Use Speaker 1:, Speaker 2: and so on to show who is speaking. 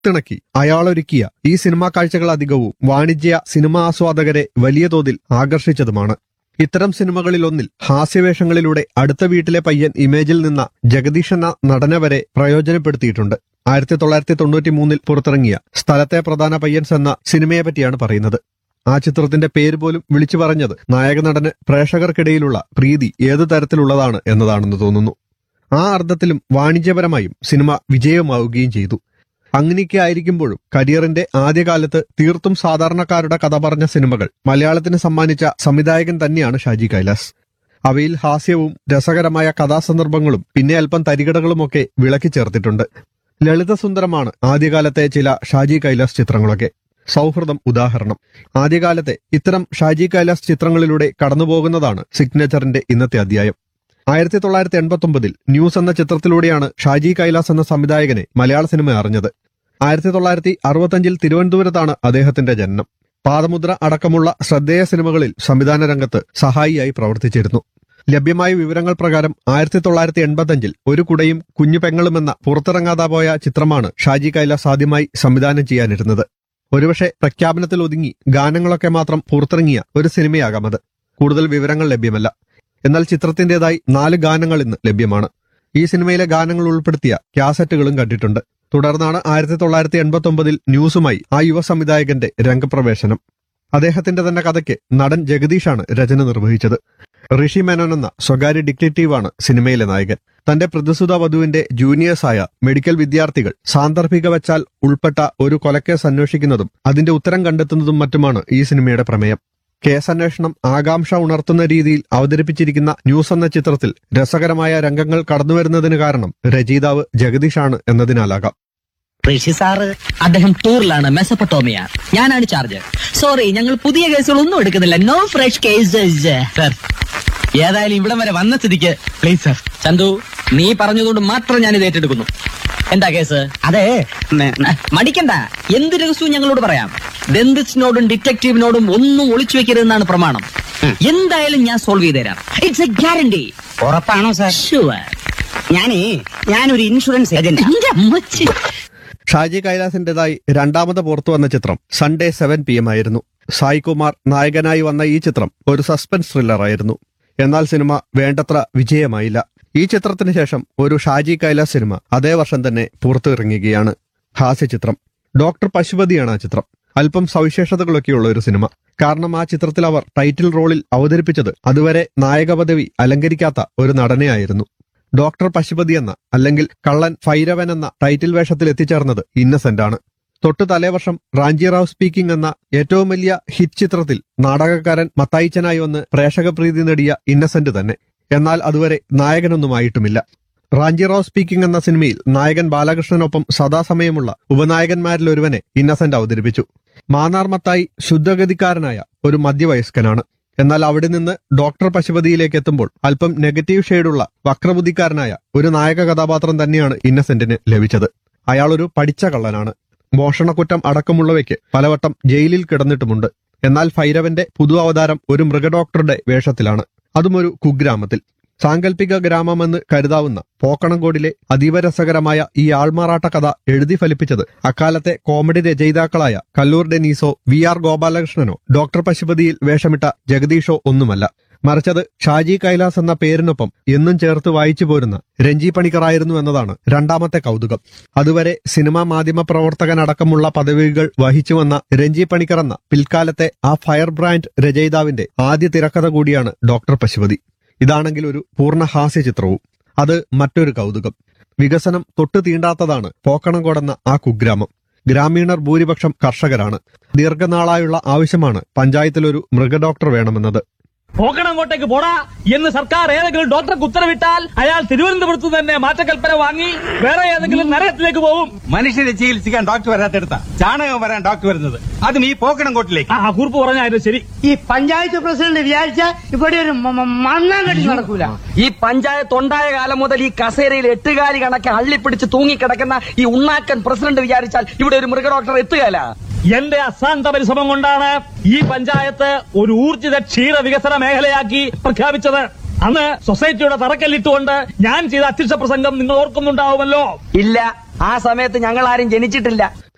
Speaker 1: കോർത്തിണക്കി അയാളൊരുക്കിയ ഈ സിനിമാ കാഴ്ചകൾ അധികവും വാണിജ്യ സിനിമാ ആസ്വാദകരെ വലിയ തോതിൽ ആകർഷിച്ചതുമാണ് ഇത്തരം സിനിമകളിലൊന്നിൽ ഹാസ്യവേഷങ്ങളിലൂടെ അടുത്ത വീട്ടിലെ പയ്യൻ ഇമേജിൽ നിന്ന ജഗദീഷ് എന്ന നടനെ വരെ പ്രയോജനപ്പെടുത്തിയിട്ടുണ്ട് ആയിരത്തി തൊള്ളായിരത്തി തൊണ്ണൂറ്റി മൂന്നിൽ പുറത്തിറങ്ങിയ സ്ഥലത്തെ പ്രധാന പയ്യൻസ് എന്ന സിനിമയെ പറ്റിയാണ് പറയുന്നത് ആ ചിത്രത്തിന്റെ പേര് പോലും വിളിച്ചു പറഞ്ഞത് നായക നടന് പ്രേക്ഷകർക്കിടയിലുള്ള പ്രീതി ഏതു തരത്തിലുള്ളതാണ് എന്നതാണെന്ന് തോന്നുന്നു ആ അർത്ഥത്തിലും വാണിജ്യപരമായും സിനിമ വിജയമാവുകയും ചെയ്തു അങ്ങനെയൊക്കെ ആയിരിക്കുമ്പോഴും കരിയറിന്റെ ആദ്യകാലത്ത് തീർത്തും സാധാരണക്കാരുടെ കഥ പറഞ്ഞ സിനിമകൾ മലയാളത്തിന് സമ്മാനിച്ച സംവിധായകൻ തന്നെയാണ് ഷാജി കൈലാസ് അവയിൽ ഹാസ്യവും രസകരമായ കഥാസന്ദർഭങ്ങളും പിന്നെ അല്പം തരികടകളുമൊക്കെ വിളക്കി ചേർത്തിട്ടുണ്ട് ലളിതസുന്ദരമാണ് ആദ്യകാലത്തെ ചില ഷാജി കൈലാസ് ചിത്രങ്ങളൊക്കെ സൗഹൃദം ഉദാഹരണം ആദ്യകാലത്തെ ഇത്തരം ഷാജി കൈലാസ് ചിത്രങ്ങളിലൂടെ കടന്നുപോകുന്നതാണ് സിഗ്നേച്ചറിന്റെ ഇന്നത്തെ അധ്യായം ആയിരത്തി തൊള്ളായിരത്തി എൺപത്തി ഒമ്പതിൽ ന്യൂസ് എന്ന ചിത്രത്തിലൂടെയാണ് ഷാജി കൈലാസ് എന്ന സംവിധായകനെ മലയാള സിനിമ അറിഞ്ഞത് ആയിരത്തി തൊള്ളായിരത്തി അറുപത്തഞ്ചിൽ തിരുവനന്തപുരത്താണ് അദ്ദേഹത്തിന്റെ ജനനം പാദമുദ്ര അടക്കമുള്ള ശ്രദ്ധേയ സിനിമകളിൽ സംവിധാന രംഗത്ത് സഹായിയായി പ്രവർത്തിച്ചിരുന്നു ലഭ്യമായ വിവരങ്ങൾ പ്രകാരം ആയിരത്തി തൊള്ളായിരത്തി എൺപത്തഞ്ചിൽ ഒരു കുടയും കുഞ്ഞു പെങ്ങളും എന്ന പുറത്തിറങ്ങാതെ പോയ ചിത്രമാണ് ഷാജി കൈലാസ് ആദ്യമായി സംവിധാനം ചെയ്യാനിരുന്നത് ഒരുപക്ഷെ പ്രഖ്യാപനത്തിൽ ഒതുങ്ങി ഗാനങ്ങളൊക്കെ മാത്രം പുറത്തിറങ്ങിയ ഒരു സിനിമയാകാം അത് കൂടുതൽ വിവരങ്ങൾ ലഭ്യമല്ല എന്നാൽ ചിത്രത്തിന്റേതായി നാല് ഗാനങ്ങൾ ഇന്ന് ലഭ്യമാണ് ഈ സിനിമയിലെ ഗാനങ്ങൾ ഉൾപ്പെടുത്തിയ കാസറ്റുകളും കണ്ടിട്ടുണ്ട് തുടർന്നാണ് ആയിരത്തി തൊള്ളായിരത്തി എൺപത്തി ഒമ്പതിൽ ന്യൂസുമായി ആ യുവ സംവിധായകന്റെ രംഗപ്രവേശനം അദ്ദേഹത്തിന്റെ തന്നെ കഥയ്ക്ക് നടൻ ജഗദീഷാണ് രചന നിർവഹിച്ചത് ഋഷി മേനോൻ എന്ന സ്വകാര്യ ഡിറ്റക്റ്റീവാണ് സിനിമയിലെ നായകൻ തന്റെ പ്രതിസുത വധുവിന്റെ ജൂനിയേഴ്സായ മെഡിക്കൽ വിദ്യാർത്ഥികൾ സാന്ദർഭിക വച്ചാൽ ഉൾപ്പെട്ട ഒരു കൊലക്കേസ് അന്വേഷിക്കുന്നതും അതിന്റെ ഉത്തരം കണ്ടെത്തുന്നതും മറ്റുമാണ് ഈ സിനിമയുടെ പ്രമേയം കേസന്വേഷണം ആകാംക്ഷ ഉണർത്തുന്ന രീതിയിൽ അവതരിപ്പിച്ചിരിക്കുന്ന ന്യൂസ് എന്ന ചിത്രത്തിൽ രസകരമായ രംഗങ്ങൾ കടന്നുവരുന്നതിന് കാരണം രചയിതാവ് ജഗദീഷാണ് എന്നതിനാലാകാം
Speaker 2: ഋഷി സാറ് അദ്ദേഹം ടൂറിലാണ് മെസപ്പൊട്ടോമിയ ഞാനാണ് ചാർജ് സോറി ഞങ്ങൾ പുതിയ കേസുകൾ ഒന്നും എടുക്കുന്നില്ല നോ ഫ്രഷ് കേസസ്
Speaker 3: സർ ഏതായാലും ഇവിടം വരെ വന്ന സ്ഥിതിക്ക് പ്ലീസ് സർ
Speaker 2: ചന്തു നീ പറഞ്ഞതുകൊണ്ട് മാത്രം ഞാൻ ഇത് ഏറ്റെടുക്കുന്നു എന്താ കേസ്
Speaker 3: അതെ
Speaker 2: അഹ്, മടിക്കണ്ട എന്ത് രഹസ്യവും ഞങ്ങളോട് പറയാം ഡെന്റിസ്റ്റിനോടും ഡിറ്റക്റ്റീവിനോടും ഒന്നും ഒളിച്ചു വെക്കരുതെന്നാണ് പ്രമാണം എന്തായാലും ഞാൻ സോൾവ് ചെയ്ത് തരാം ഇറ്റ്സ് എ ഗ്യാരണ്ടി
Speaker 3: ഉറപ്പാണോ സർ
Speaker 2: ഷുവർ
Speaker 3: ഞാനേ ഞാനൊരു ഇൻഷുറൻസ് ഏജന്റ്
Speaker 1: ഷാജി കൈലാസിന്റേതായി രണ്ടാമത് പുറത്തു വന്ന ചിത്രം സൺഡേ സെവൻ പി എം ആയിരുന്നു സായ് കുമാർ നായകനായി വന്ന ഈ ചിത്രം ഒരു സസ്പെൻസ് ത്രില്ലറായിരുന്നു എന്നാൽ സിനിമ വേണ്ടത്ര വിജയമായില്ല ഈ ചിത്രത്തിന് ശേഷം ഒരു ഷാജി കൈലാസ് സിനിമ അതേ വർഷം തന്നെ പുറത്തിറങ്ങുകയാണ് ഹാസ്യചിത്രം ഡോക്ടർ പശുപതിയാണ് ആ ചിത്രം അല്പം സവിശേഷതകളൊക്കെയുള്ള ഒരു സിനിമ കാരണം ആ ചിത്രത്തിൽ അവർ ടൈറ്റിൽ റോളിൽ അവതരിപ്പിച്ചത് അതുവരെ നായക പദവി അലങ്കരിക്കാത്ത ഒരു നടനെയായിരുന്നു ഡോക്ടർ പശുപതി എന്ന അല്ലെങ്കിൽ കള്ളൻ ഫൈരവൻ എന്ന ടൈറ്റിൽ വേഷത്തിൽ എത്തിച്ചേർന്നത് ഇന്നസെന്റ് ആണ് തൊട്ടു തലേവർഷം റാഞ്ചി റാവ് സ്പീക്കിംഗ് എന്ന ഏറ്റവും വലിയ ഹിറ്റ് ചിത്രത്തിൽ നാടകക്കാരൻ മത്തായിച്ചനായി വന്ന് പ്രേക്ഷകപ്രീതി നേടിയ ഇന്നസെന്റ് തന്നെ എന്നാൽ അതുവരെ നായകനൊന്നുമായിട്ടുമില്ല റാഞ്ചി റാവ് സ്പീക്കിംഗ് എന്ന സിനിമയിൽ നായകൻ ബാലകൃഷ്ണനൊപ്പം സദാസമയമുള്ള ഉപനായകന്മാരിൽ ഒരുവനെ ഇന്നസെന്റ് അവതരിപ്പിച്ചു മാന്നാർ മത്തായി ശുദ്ധഗതിക്കാരനായ ഒരു മധ്യവയസ്കനാണ് എന്നാൽ അവിടെ നിന്ന് ഡോക്ടർ പശുപതിയിലേക്ക് എത്തുമ്പോൾ അല്പം നെഗറ്റീവ് ഷെയ്ഡുള്ള വക്രബുദ്ധിക്കാരനായ ഒരു നായക കഥാപാത്രം തന്നെയാണ് ഇന്നസെന്റിന് ലഭിച്ചത് അയാൾ ഒരു പഠിച്ച കള്ളനാണ് മോഷണക്കുറ്റം അടക്കമുള്ളവയ്ക്ക് പലവട്ടം ജയിലിൽ കിടന്നിട്ടുമുണ്ട് എന്നാൽ ഭൈരവന്റെ പുതു അവതാരം ഒരു മൃഗഡോക്ടറുടെ വേഷത്തിലാണ് അതും ഒരു കുഗ്രാമത്തിൽ സാങ്കല്പിക ഗ്രാമമെന്ന് കരുതാവുന്ന പോക്കണംകോടിലെ അതീവ രസകരമായ ഈ ആൾമാറാട്ട കഥ എഴുതി ഫലിപ്പിച്ചത് അക്കാലത്തെ കോമഡി രചയിതാക്കളായ കല്ലൂർ ഡെനീസോ വി ആർ ഗോപാലകൃഷ്ണനോ ഡോക്ടർ പശുപതിയിൽ വേഷമിട്ട ജഗദീഷോ ഒന്നുമല്ല മറിച്ചത് ഷാജി കൈലാസ് എന്ന പേരിനൊപ്പം എന്നും ചേർത്ത് വായിച്ചു പോരുന്ന രഞ്ജി പണിക്കറായിരുന്നു എന്നതാണ് രണ്ടാമത്തെ കൗതുകം അതുവരെ സിനിമാ മാധ്യമ പ്രവർത്തകനടക്കമുള്ള പദവികൾ വഹിച്ചു വന്ന രഞ്ജി പണിക്കർ എന്ന പിൽക്കാലത്തെ ആ ഫയർ ബ്രാൻഡ് രചയിതാവിന്റെ ആദ്യ തിരക്കഥ കൂടിയാണ് ഡോക്ടർ പശുപതി ഇതാണെങ്കിൽ ഒരു പൂർണ്ണ ഹാസ്യ ചിത്രവും അത് മറ്റൊരു കൗതുകം വികസനം തൊട്ടു തീണ്ടാത്തതാണ് പോക്കണംകോടെന്ന ആ കുഗ്രാമം ഗ്രാമീണർ ഭൂരിപക്ഷം കർഷകരാണ് ദീർഘനാളായുള്ള ആവശ്യമാണ് പഞ്ചായത്തിലൊരു മൃഗഡോക്ടർ വേണമെന്നത്
Speaker 4: പോക്കണങ്ങോട്ടേക്ക് പോടാ എന്ന് സർക്കാർ ഏതെങ്കിലും ഡോക്ടർക്ക് ഉത്തരവിട്ടാൽ അയാൾ തിരുവനന്തപുരത്ത് തന്നെ മാറ്റക്കൽപ്പന വാങ്ങി വേറെ ഏതെങ്കിലും നരകത്തിലേക്ക് പോകും
Speaker 5: മനുഷ്യരെ ചികിത്സിക്കാൻ ഡോക്ടർ വരാത്തെടുത്ത ചാണകം വരാൻ ഡോക്ടർ വരുന്നത് അതും ഈ പോക്കണംകോട്ടിലേക്ക്
Speaker 4: ആ കുറിപ്പ് പറഞ്ഞായിരുന്നു ശരി
Speaker 6: ഈ പഞ്ചായത്ത് പ്രസിഡന്റ് വിചാരിച്ച ഇവിടെ ഒരു മ- മ- മണ്ണാങ്കടി നടക്കൂല
Speaker 2: ഈ പഞ്ചായത്ത് ഉണ്ടായ കാലം മുതൽ ഈ കസേരയിൽ എട്ടുകാലി കണക്കെ അള്ളിപ്പിടിച്ച് തൂങ്ങിക്കിടക്കുന്ന ഈ ഉണ്ണാക്കൻ പ്രസിഡന്റ് വിചാരിച്ചാൽ ഇവിടെ ഒരു മൃഗഡോക്ടർ എത്തുകയല്ല
Speaker 4: എന്റെ അശാന്ത പരിശ്രമം കൊണ്ടാണ് ഈ പഞ്ചായത്ത് ഒരു ഊർജിത ക്ഷീര വികസന മേഖലയാക്കി പ്രഖ്യാപിച്ചത് അന്ന് സൊസൈറ്റിയുടെ തറക്കല്ലിട്ടുകൊണ്ട് ഞാൻ ചെയ്ത അധ്യക്ഷ പ്രസംഗം നിങ്ങൾ ഓർക്കുന്നുണ്ടാവുമല്ലോ
Speaker 2: ഇല്ല ആ സമയത്ത് ഞങ്ങൾ ആരും ജനിച്ചിട്ടില്ല